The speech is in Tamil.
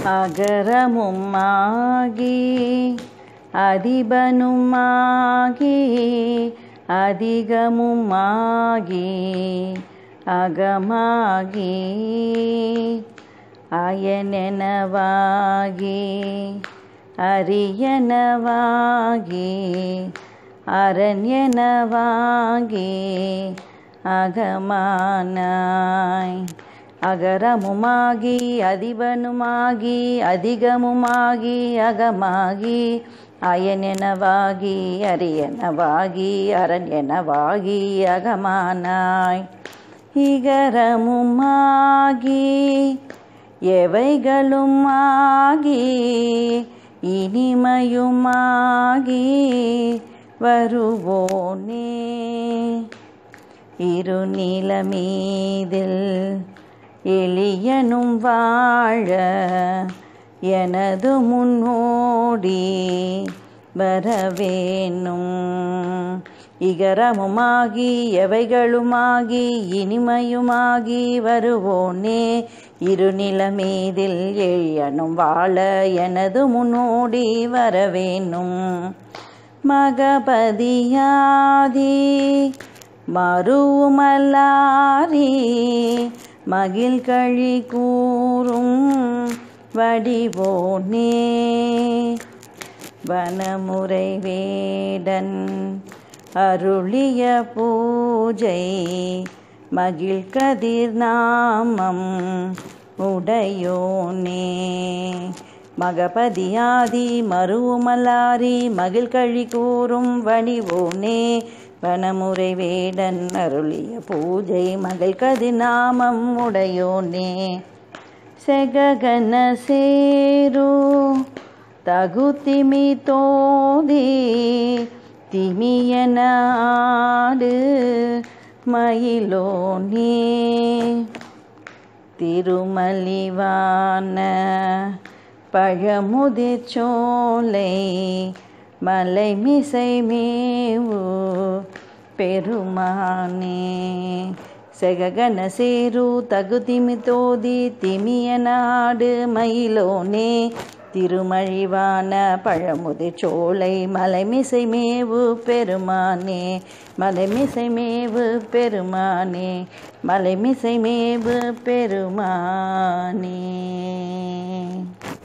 அகரமுமாகி அதிபனுமாகி அதிகமுமாகி அகமாகி அயனெனவாகி அரியனவாகி அரண்யனவாகி அகமானாய் அகரமுமாகி அதிபனுமாகி அதிகமுமாகி அகமாகி அயனெனவாகி அரியனவாகி அரண்யனவாகி அகமானாய் இகரமுமாகி எவைகளும் ஆகி இனிமையுமாகி வருவோனே இருநிலமீதில் எளியனும் வாழ எனது முன்னோடி வரவேணும் இகரமுமாகி எவைகளுமாகி இனிமையுமாகி வருவோனே இருநிலமீதில் எழியனும் வாழ எனது முன்னோடி வரவேணும் மகபதியாதி மறுமலாரி மகிழ் கழி கூறும் வடிவோனே வனமுறை வேடன் அருளிய பூஜை மகிழ் கதிர் நாமம் உடையோனே மகபதியாதி மருமலாரி மகிழ் கழி கூறும் வடிவோனே வனமுறை வேடன் அருளிய பூஜை மகள் கதி நாமம் உடையோனே செககன சேரு தகுதிமி தோதி திமியனாடு மயிலோனே திருமலிவான பழமுதிர் சோலை மலை மிசை மேவு பெருமானே செககன சேரு தகுதிமி தோதி திமிய நாடு மயிலோனே திருமழிவான பழமுதிர் சோலை மலைமிசை மேவு பெருமானே மலைமிசை மேவு பெருமானே மலைமிசை மேவு பெருமானே